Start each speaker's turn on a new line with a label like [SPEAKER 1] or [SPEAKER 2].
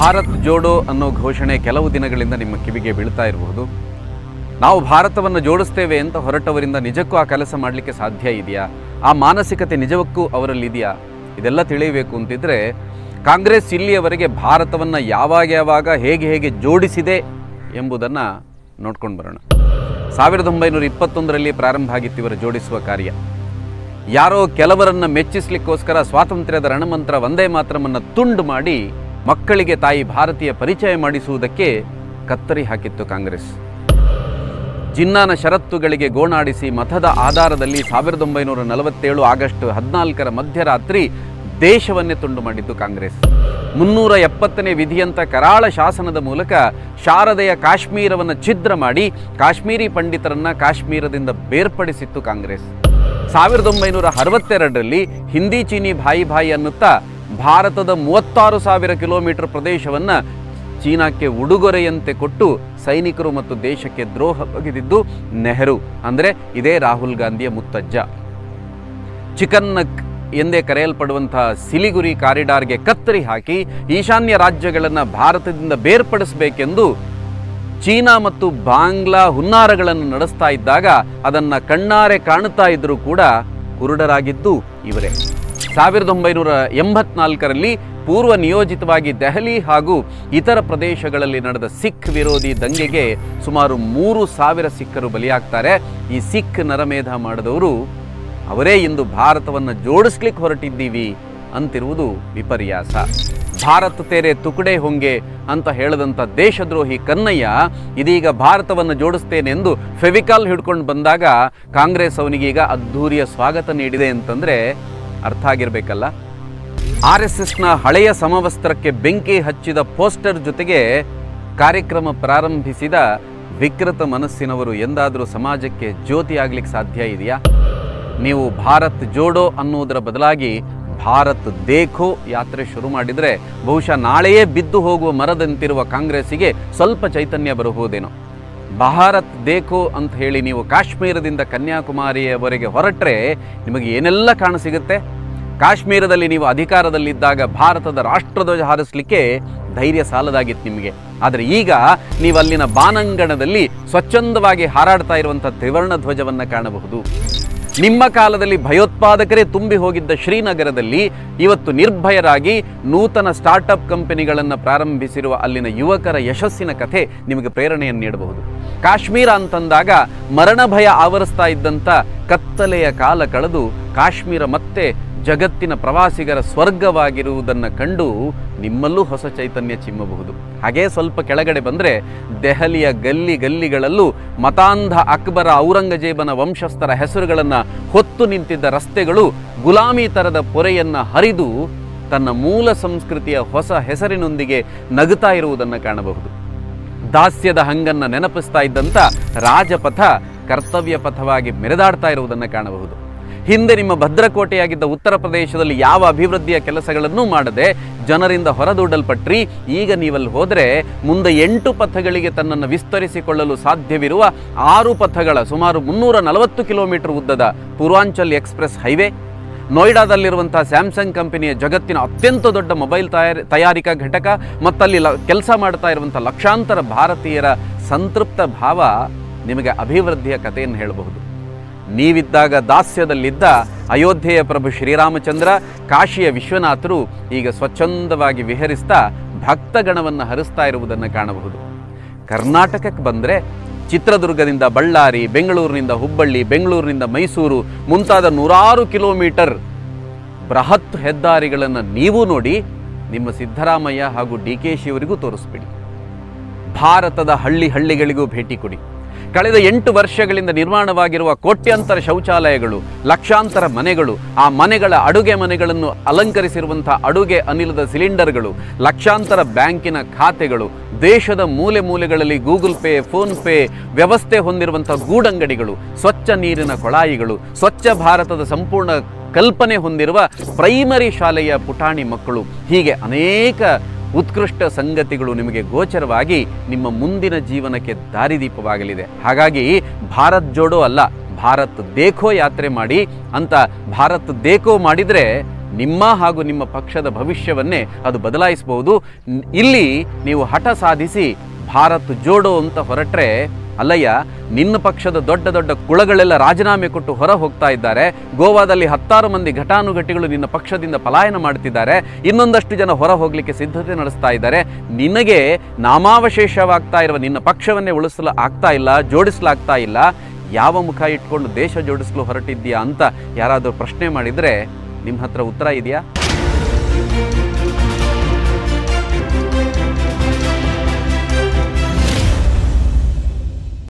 [SPEAKER 1] ಭಾರತ್ ಜೋಡೋ ಅನ್ನೋ ಘೋಷಣೆ ಕೆಲವು ದಿನಗಳಿಂದ ನಿಮ್ಮ ಕಿವಿಗೆ ಬೀಳ್ತಾ ಇರಬಹುದು ನಾವು ಭಾರತವನ್ನು ಜೋಡಿಸ್ತೇವೆ ಅಂತ ಹೊರಟವರಿಂದ ನಿಜಕ್ಕೂ ಆ ಕೆಲಸ ಮಾಡಲಿಕ್ಕೆ ಸಾಧ್ಯ ಇದೆಯಾ ಆ ಮಾನಸಿಕತೆ ನಿಜಕ್ಕೂ ಅವರಲ್ಲಿ ಇದೆಯಾ ಇದೆಲ್ಲ ತಿಳಿಯಬೇಕು ಅಂತಿದ್ರೆ ಕಾಂಗ್ರೆಸ್ ಇಲ್ಲಿಯವರೆಗೆ ಭಾರತವನ್ನು ಯಾವಾಗ ಯಾವಾಗ ಹೇಗೆ ಹೇಗೆ ಜೋಡಿಸಿದೆ ಎಂಬುದನ್ನು ನೋಡ್ಕೊಂಡು ಬರೋಣ ಸಾವಿರದ ಒಂಬೈನೂರ ಇಪ್ಪತ್ತೊಂದರಲ್ಲಿ ಪ್ರಾರಂಭ ಆಗಿತ್ತು ಇವರ ಜೋಡಿಸುವ ಕಾರ್ಯ ಯಾರೋ ಕೆಲವರನ್ನ ಮೆಚ್ಚಿಸ್ಲಿಕ್ಕೋಸ್ಕರ ಸ್ವಾತಂತ್ರ್ಯದ ರಣಮಂತ್ರ ಒಂದೇ ಮಾತ್ರಮನ್ನ ತುಂಡು ಮಾಡಿ ಮಕ್ಕಳಿಗೆ ತಾಯಿ ಭಾರತೀಯ ಪರಿಚಯ ಮಾಡಿಸುವುದಕ್ಕೆ ಕತ್ತರಿ ಹಾಕಿತ್ತು ಕಾಂಗ್ರೆಸ್ ಜಿನ್ನಾನ ಷರತ್ತುಗಳಿಗೆ ಗೋಣಾಡಿಸಿ ಮತದ ಆಧಾರದಲ್ಲಿ ಸಾವಿರದ ಒಂಬೈನೂರ ನಲವತ್ತೇಳು ಆಗಸ್ಟ್ ಹದಿನಾಲ್ಕರ ಮಧ್ಯರಾತ್ರಿ ದೇಶವನ್ನೇ ತುಂಡು ಮಾಡಿದ್ದು ಕಾಂಗ್ರೆಸ್ ಮುನ್ನೂರ ಎಪ್ಪತ್ತನೇ ವಿಧಿಯಂತ ಕರಾಳ ಶಾಸನದ ಮೂಲಕ ಶಾರದೆಯ ಕಾಶ್ಮೀರವನ್ನು ಛಿದ್ರ ಮಾಡಿ ಕಾಶ್ಮೀರಿ ಪಂಡಿತರನ್ನ ಕಾಶ್ಮೀರದಿಂದ ಬೇರ್ಪಡಿಸಿತ್ತು ಕಾಂಗ್ರೆಸ್ ಸಾವಿರದ ಒಂಬೈನೂರ ಅರವತ್ತೆರಡರಲ್ಲಿ ಹಿಂದಿ ಚೀನಿ ಭಾಯಿ ಭಾಯಿ ಅನ್ನುತ್ತಾ ಭಾರತದ ಮೂವತ್ತಾರು ಸಾವಿರ ಕಿಲೋಮೀಟರ್ ಪ್ರದೇಶವನ್ನ ಚೀನಾಕ್ಕೆ ಉಡುಗೊರೆಯಂತೆ ಕೊಟ್ಟು ಸೈನಿಕರು ಮತ್ತು ದೇಶಕ್ಕೆ ದ್ರೋಹ ಬಗೆದಿದ್ದು ನೆಹರು ಅಂದರೆ ಇದೇ ರಾಹುಲ್ ಗಾಂಧಿಯ ಮುತ್ತಜ್ಜ ಚಿಕನ್ ನಕ್ ಎಂದೇ ಕರೆಯಲ್ಪಡುವಂತಹ ಸಿಲಿಗುರಿ ಕಾರಿಡಾರ್ಗೆ ಕತ್ತರಿ ಹಾಕಿ ಈಶಾನ್ಯ ರಾಜ್ಯಗಳನ್ನು ಭಾರತದಿಂದ ಬೇರ್ಪಡಿಸಬೇಕೆಂದು ಚೀನಾ ಮತ್ತು ಬಾಂಗ್ಲಾ ಹುನ್ನಾರಗಳನ್ನು ನಡೆಸ್ತಾ ಇದ್ದಾಗ ಅದನ್ನು ಕಣ್ಣಾರೆ ಕಾಣುತ್ತಾ ಇದ್ದರೂ ಕೂಡ ಕುರುಡರಾಗಿದ್ದು ಇವರೇ ಸಾವಿರದ ಒಂಬೈನೂರ ಎಂಬತ್ನಾಲ್ಕರಲ್ಲಿ ಪೂರ್ವ ನಿಯೋಜಿತವಾಗಿ ದೆಹಲಿ ಹಾಗೂ ಇತರ ಪ್ರದೇಶಗಳಲ್ಲಿ ನಡೆದ ಸಿಖ್ ವಿರೋಧಿ ದಂಗೆಗೆ ಸುಮಾರು ಮೂರು ಸಾವಿರ ಸಿಖ್ಖರು ಬಲಿಯಾಗ್ತಾರೆ ಈ ಸಿಖ್ ನರಮೇಧ ಮಾಡಿದವರು ಅವರೇ ಇಂದು ಭಾರತವನ್ನು ಜೋಡಿಸ್ಲಿಕ್ಕೆ ಹೊರಟಿದ್ದೀವಿ ಅಂತಿರುವುದು ವಿಪರ್ಯಾಸ ಭಾರತ ತೇರೆ ತುಕಡೆ ಹೊಂಗೆ ಅಂತ ಹೇಳದಂಥ ದೇಶದ್ರೋಹಿ ಕನ್ನಯ್ಯ ಇದೀಗ ಭಾರತವನ್ನು ಜೋಡಿಸ್ತೇನೆಂದು ಫೆವಿಕಾಲ್ ಹಿಡ್ಕೊಂಡು ಬಂದಾಗ ಕಾಂಗ್ರೆಸ್ ಅವನಿಗೀಗ ಅದ್ಧೂರಿಯ ಸ್ವಾಗತ ನೀಡಿದೆ ಅಂತಂದರೆ ಅರ್ಥ ಆಗಿರಬೇಕಲ್ಲ ಆರ್ ಎಸ್ ಎಸ್ನ ಹಳೆಯ ಸಮವಸ್ತ್ರಕ್ಕೆ ಬೆಂಕಿ ಹಚ್ಚಿದ ಪೋಸ್ಟರ್ ಜೊತೆಗೆ ಕಾರ್ಯಕ್ರಮ ಪ್ರಾರಂಭಿಸಿದ ವಿಕೃತ ಮನಸ್ಸಿನವರು ಎಂದಾದರೂ ಸಮಾಜಕ್ಕೆ ಜ್ಯೋತಿ ಆಗ್ಲಿಕ್ಕೆ ಸಾಧ್ಯ ಇದೆಯಾ ನೀವು ಭಾರತ್ ಜೋಡೋ ಅನ್ನುವುದರ ಬದಲಾಗಿ ಭಾರತ್ ದೇಖೋ ಯಾತ್ರೆ ಶುರು ಮಾಡಿದರೆ ಬಹುಶಃ ನಾಳೆಯೇ ಬಿದ್ದು ಹೋಗುವ ಮರದಂತಿರುವ ಕಾಂಗ್ರೆಸ್ಸಿಗೆ ಸ್ವಲ್ಪ ಚೈತನ್ಯ ಬರಬಹುದೇನೋ ಭಾರತ್ ದೇಖೋ ಅಂತ ಹೇಳಿ ನೀವು ಕಾಶ್ಮೀರದಿಂದ ಕನ್ಯಾಕುಮಾರಿಯವರೆಗೆ ಹೊರಟ್ರೆ ನಿಮಗೆ ಏನೆಲ್ಲ ಕಾಣಸಿಗುತ್ತೆ ಕಾಶ್ಮೀರದಲ್ಲಿ ನೀವು ಅಧಿಕಾರದಲ್ಲಿದ್ದಾಗ ಭಾರತದ ರಾಷ್ಟ್ರಧ್ವಜ ಹಾರಿಸಲಿಕ್ಕೆ ಧೈರ್ಯ ಸಾಲದಾಗಿತ್ತು ನಿಮಗೆ ಆದರೆ ಈಗ ನೀವು ಅಲ್ಲಿನ ಬಾನಂಗಣದಲ್ಲಿ ಸ್ವಚ್ಛಂದವಾಗಿ ಹಾರಾಡ್ತಾ ಇರುವಂಥ ತ್ರಿವರ್ಣ ಧ್ವಜವನ್ನು ಕಾಣಬಹುದು ನಿಮ್ಮ ಕಾಲದಲ್ಲಿ ಭಯೋತ್ಪಾದಕರೇ ತುಂಬಿ ಹೋಗಿದ್ದ ಶ್ರೀನಗರದಲ್ಲಿ ಇವತ್ತು ನಿರ್ಭಯರಾಗಿ ನೂತನ ಸ್ಟಾರ್ಟಪ್ ಕಂಪನಿಗಳನ್ನು ಪ್ರಾರಂಭಿಸಿರುವ ಅಲ್ಲಿನ ಯುವಕರ ಯಶಸ್ಸಿನ ಕಥೆ ನಿಮಗೆ ಪ್ರೇರಣೆಯನ್ನು ನೀಡಬಹುದು ಕಾಶ್ಮೀರ ಅಂತಂದಾಗ ಮರಣ ಭಯ ಆವರಿಸ್ತಾ ಇದ್ದಂಥ ಕತ್ತಲೆಯ ಕಾಲ ಕಳೆದು ಕಾಶ್ಮೀರ ಮತ್ತೆ ಜಗತ್ತಿನ ಪ್ರವಾಸಿಗರ ಸ್ವರ್ಗವಾಗಿರುವುದನ್ನು ಕಂಡು ನಿಮ್ಮಲ್ಲೂ ಹೊಸ ಚೈತನ್ಯ ಚಿಮ್ಮಬಹುದು ಹಾಗೇ ಸ್ವಲ್ಪ ಕೆಳಗಡೆ ಬಂದರೆ ದೆಹಲಿಯ ಗಲ್ಲಿ ಗಲ್ಲಿಗಳಲ್ಲೂ ಮತಾಂಧ ಅಕ್ಬರ ಔರಂಗಜೇಬನ ವಂಶಸ್ಥರ ಹೆಸರುಗಳನ್ನು ಹೊತ್ತು ನಿಂತಿದ್ದ ರಸ್ತೆಗಳು ಗುಲಾಮಿ ತರದ ಪೊರೆಯನ್ನು ಹರಿದು ತನ್ನ ಮೂಲ ಸಂಸ್ಕೃತಿಯ ಹೊಸ ಹೆಸರಿನೊಂದಿಗೆ ನಗುತ್ತಾ ಇರುವುದನ್ನು ಕಾಣಬಹುದು ದಾಸ್ಯದ ಹಂಗನ್ನು ನೆನಪಿಸ್ತಾ ಇದ್ದಂಥ ರಾಜಪಥ ಕರ್ತವ್ಯ ಪಥವಾಗಿ ಮೆರೆದಾಡ್ತಾ ಇರುವುದನ್ನು ಕಾಣಬಹುದು ಹಿಂದೆ ನಿಮ್ಮ ಭದ್ರಕೋಟೆಯಾಗಿದ್ದ ಉತ್ತರ ಪ್ರದೇಶದಲ್ಲಿ ಯಾವ ಅಭಿವೃದ್ಧಿಯ ಕೆಲಸಗಳನ್ನೂ ಮಾಡದೆ ಜನರಿಂದ ಹೊರದೂಡಲ್ಪಟ್ರಿ ಈಗ ನೀವಲ್ಲಿ ಹೋದರೆ ಮುಂದೆ ಎಂಟು ಪಥಗಳಿಗೆ ತನ್ನನ್ನು ವಿಸ್ತರಿಸಿಕೊಳ್ಳಲು ಸಾಧ್ಯವಿರುವ ಆರು ಪಥಗಳ ಸುಮಾರು ಮುನ್ನೂರ ನಲವತ್ತು ಕಿಲೋಮೀಟರ್ ಉದ್ದದ ಪೂರ್ವಾಂಚಲ್ ಎಕ್ಸ್ಪ್ರೆಸ್ ಹೈವೇ ನೋಯ್ಡಾದಲ್ಲಿರುವಂತಹ ಸ್ಯಾಮ್ಸಂಗ್ ಕಂಪನಿಯ ಜಗತ್ತಿನ ಅತ್ಯಂತ ದೊಡ್ಡ ಮೊಬೈಲ್ ತಯಾರಿ ತಯಾರಿಕಾ ಘಟಕ ಮತ್ತಲ್ಲಿ ಲ ಕೆಲಸ ಮಾಡ್ತಾ ಇರುವಂಥ ಲಕ್ಷಾಂತರ ಭಾರತೀಯರ ಸಂತೃಪ್ತ ಭಾವ ನಿಮಗೆ ಅಭಿವೃದ್ಧಿಯ ಕಥೆಯನ್ನು ಹೇಳಬಹುದು ನೀವಿದ್ದಾಗ ದಾಸ್ಯದಲ್ಲಿದ್ದ ಅಯೋಧ್ಯೆಯ ಪ್ರಭು ಶ್ರೀರಾಮಚಂದ್ರ ಕಾಶಿಯ ವಿಶ್ವನಾಥರು ಈಗ ಸ್ವಚ್ಛಂದವಾಗಿ ವಿಹರಿಸ್ತಾ ಭಕ್ತಗಣವನ್ನು ಹರಿಸ್ತಾ ಇರುವುದನ್ನು ಕಾಣಬಹುದು ಕರ್ನಾಟಕಕ್ಕೆ ಬಂದರೆ ಚಿತ್ರದುರ್ಗದಿಂದ ಬಳ್ಳಾರಿ ಬೆಂಗಳೂರಿನಿಂದ ಹುಬ್ಬಳ್ಳಿ ಬೆಂಗಳೂರಿನಿಂದ ಮೈಸೂರು ಮುಂತಾದ ನೂರಾರು ಕಿಲೋಮೀಟರ್ ಬೃಹತ್ ಹೆದ್ದಾರಿಗಳನ್ನು ನೀವು ನೋಡಿ ನಿಮ್ಮ ಸಿದ್ದರಾಮಯ್ಯ ಹಾಗೂ ಡಿ ಕೆ ಶಿಯವರಿಗೂ ತೋರಿಸ್ಬಿಡಿ ಭಾರತದ ಹಳ್ಳಿ ಹಳ್ಳಿಗಳಿಗೂ ಭೇಟಿ ಕೊಡಿ ಕಳೆದ ಎಂಟು ವರ್ಷಗಳಿಂದ ನಿರ್ಮಾಣವಾಗಿರುವ ಕೋಟ್ಯಾಂತರ ಶೌಚಾಲಯಗಳು ಲಕ್ಷಾಂತರ ಮನೆಗಳು ಆ ಮನೆಗಳ ಅಡುಗೆ ಮನೆಗಳನ್ನು ಅಲಂಕರಿಸಿರುವಂಥ ಅಡುಗೆ ಅನಿಲದ ಸಿಲಿಂಡರ್ಗಳು ಲಕ್ಷಾಂತರ ಬ್ಯಾಂಕಿನ ಖಾತೆಗಳು ದೇಶದ ಮೂಲೆ ಮೂಲೆಗಳಲ್ಲಿ ಗೂಗಲ್ ಪೇ ಫೋನ್ ಪೇ ವ್ಯವಸ್ಥೆ ಹೊಂದಿರುವಂಥ ಗೂಡಂಗಡಿಗಳು ಸ್ವಚ್ಛ ನೀರಿನ ಕೊಳಾಯಿಗಳು ಸ್ವಚ್ಛ ಭಾರತದ ಸಂಪೂರ್ಣ ಕಲ್ಪನೆ ಹೊಂದಿರುವ ಪ್ರೈಮರಿ ಶಾಲೆಯ ಪುಟಾಣಿ ಮಕ್ಕಳು ಹೀಗೆ ಅನೇಕ ಉತ್ಕೃಷ್ಟ ಸಂಗತಿಗಳು ನಿಮಗೆ ಗೋಚರವಾಗಿ ನಿಮ್ಮ ಮುಂದಿನ ಜೀವನಕ್ಕೆ ದಾರಿದೀಪವಾಗಲಿದೆ ಹಾಗಾಗಿ ಭಾರತ್ ಜೋಡೋ ಅಲ್ಲ ಭಾರತ್ ದೇಖೋ ಯಾತ್ರೆ ಮಾಡಿ ಅಂತ ಭಾರತ್ ದೇಖೋ ಮಾಡಿದರೆ ನಿಮ್ಮ ಹಾಗೂ ನಿಮ್ಮ ಪಕ್ಷದ ಭವಿಷ್ಯವನ್ನೇ ಅದು ಬದಲಾಯಿಸಬಹುದು ನ್- ಇಲ್ಲಿ ನೀವು ಹಠ ಸಾಧಿಸಿ ಭಾರತ್ ಜೋಡೋ ಅಂತ ಹೊರಟ್ರೆ ಅಲ್ಲಯ್ಯ ನಿನ್ನ ಪಕ್ಷದ ದೊಡ್ಡ ದೊಡ್ಡ ಕುಳಗಳೆಲ್ಲ ರಾಜೀನಾಮೆ ಕೊಟ್ಟು ಹೊರ ಹೋಗ್ತಾ ಇದ್ದಾರೆ ಗೋವಾದಲ್ಲಿ ಹತ್ತಾರು ಮಂದಿ ಘಟಾನುಘಟಿಗಳು ನಿನ್ನ ಪಕ್ಷದಿಂದ ಪಲಾಯನ ಮಾಡ್ತಿದ್ದಾರೆ ಇನ್ನೊಂದಷ್ಟು ಜನ ಹೊರ ಹೋಗಲಿಕ್ಕೆ ಸಿದ್ಧತೆ ನಡೆಸ್ತಾ ಇದ್ದಾರೆ ನಿನಗೆ ನಾಮಾವಶೇಷವಾಗ್ತಾ ಇರುವ ನಿನ್ನ ಪಕ್ಷವನ್ನೇ ಉಳಿಸಲು ಆಗ್ತಾ ಇಲ್ಲ ಜೋಡಿಸಲಾಗ್ತಾ ಇಲ್ಲ ಯಾವ ಮುಖ ಇಟ್ಕೊಂಡು ದೇಶ ಜೋಡಿಸಲು ಹೊರಟಿದ್ಯಾ ಅಂತ ಯಾರಾದರೂ ಪ್ರಶ್ನೆ ಮಾಡಿದರೆ ನಿಮ್ಮ ಹತ್ರ ಉತ್ತರ ಇದೆಯಾ